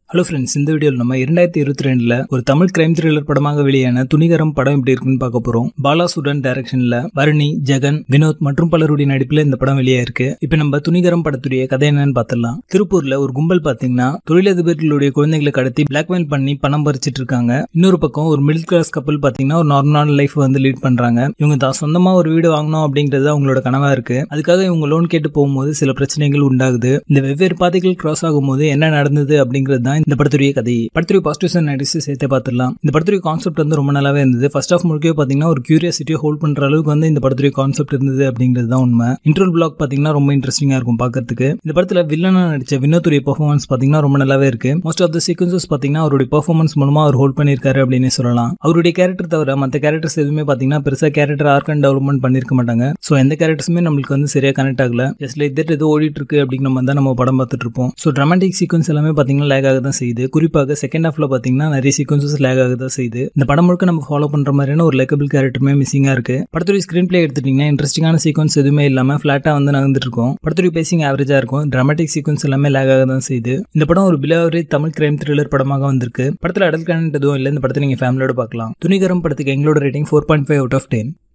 hello friends இந்த வீடியோவில் நம்ம இரண்டாயிரத்தி இருபத்தி ரெண்டுல ஒரு தமிழ் கிரைம் த்ரில்லர் படமாக வெளியான துணிகரம் படம் எப்படி இருக்குன்னு பார்க்க போறோம் பாலாசுடன் டைரக்ஷன்ல பரணி ஜெகன் வினோத் மற்றும் பலருடைய நடிப்புல இந்த படம் வெளியாயிருக்கு இப்போ நம்ம துணிகரம் படத்துடைய கதை என்னன்னு பார்த்துடலாம் திருப்பூர்ல ஒரு கும்பல் பாத்தீங்கன்னா தொழிலதிபர்களுடைய குழந்தைகளை கடத்தி பிளாக்மெயில் பண்ணி பணம் பறிச்சிட்டு இருக்காங்க இன்னொரு பக்கம் ஒரு மிடில் கிளாஸ் கப்பல் பாத்தீங்கன்னா ஒரு நார்மலான லைஃப் வந்து லீட் பண்றாங்க இவங்க தான் சொந்தமா ஒரு வீடு வாங்கணும் அப்படிங்கிறது அவங்களோட கனவா இருக்கு அதுக்காக இவங்க லோன் கேட்டு போகும்போது சில பிரச்சனைகள் உண்டாகுது இந்த வெவ்வேறு பாதைகள் கிராஸ் ஆகும்போது என்ன நடந்தது அப்படிங்கிறது தான் இந்த படத்துடைய கதை படத்துடைய பாசிட்டிவ்ஸ் அண்ட் நெகட்டிவ்ஸ் சேர்த்தே பார்த்துடலாம் இந்த படத்துடைய கான்செப்ட் வந்து ரொம்ப நல்லாவே இருந்தது ஃபர்ஸ்ட் ஆஃப் முழுக்கவே பார்த்தீங்கன்னா ஒரு கியூரியாசிட்டியை ஹோல்ட் பண்ற அளவுக்கு வந்து இந்த படத்துடைய கான்செப்ட் இருந்தது அப்படிங்கிறது தான் உண்மை இன்ட்ரோல் பிளாக் பார்த்தீங்கன்னா ரொம்ப இன்ட்ரெஸ்டிங்காக இருக்கும் பார்க்கறதுக்கு இந்த படத்தில் வில்லனா நடிச்ச வினோத்துடைய பெர்ஃபார்மன்ஸ் பார்த்தீங்கன்னா ரொம்ப நல்லாவே இருக்கு மோஸ்ட் ஆஃப் த சீக்வன்சஸ் பார்த்தீங்கன்னா அவருடைய பெர்ஃபார்மன்ஸ் மூலமா அவர் ஹோல்ட் பண்ணியிருக்காரு அப்படின்னு சொல்லலாம் அவருடைய கேரக்டர் தவிர மற்ற கேரக்டர்ஸ் எதுவுமே பார்த்தீங்கன்னா பெருசாக கேரக்டர் ஆர்க் அண்ட் டெவலப்மெண்ட் பண்ணியிருக்க மாட்டாங்க ஸோ எந்த கேரக்டர்ஸுமே நம்மளுக்கு வந்து சரியா கனெக்ட் ஆகல ஜஸ்ட் லைக் தட் ஏதோ ஓடிட்டு இருக்கு அப்படிங்கிற மாதிரி தான் நம்ம படம் பார்த்துட்டு இருப்போம் ஸோ ட்ராமாட்டிக் சீக்வன்ஸ் எல்லாமே பார்த்தீங்கன்னா லேக் ஆக தான் செய்யுது குறிப்பாக செகண்ட் ஹாஃப்ல பார்த்தீங்கன்னா நிறைய சீக்வன்சஸ் லேக் ஆக தான் செய்யுது இந்த படம் முழுக்க நம்ம ஃபாலோ பண்ற மாதிரியான ஒரு லேக்கபிள் கேரக்டருமே மிஸ்ஸிங்காக இருக்கு படத்துடைய ஸ்க்ரீன் பிளே எடுத்துட்டீங்கன்னா இன்ட்ரெஸ்டிங்கான சீக்வன்ஸ் எதுவுமே இல்லாமல் ஃபிளாட்டாக வந்து நகர்ந்துட்டு இருக்கும் படத்துடைய பேசிங் ஆவரேஜா இருக்கும் டிராமாட்டிக் சீக்வன்ஸ் எல்லாமே லேக் ஆக தான் செய்யுது இந்த படம் ஒரு பிலாவரி தமிழ் கிரைம் த்ரில்லர் படமாக வந்திருக்கு படத்தில் அடல் கனெக்ட் எதுவும் இல்லை இந்த படத்தை நீங்க ஃபேமிலியோட பார்க்கலாம் துணிகரம் படத்துக்கு எங்களோட rating four point five out of ten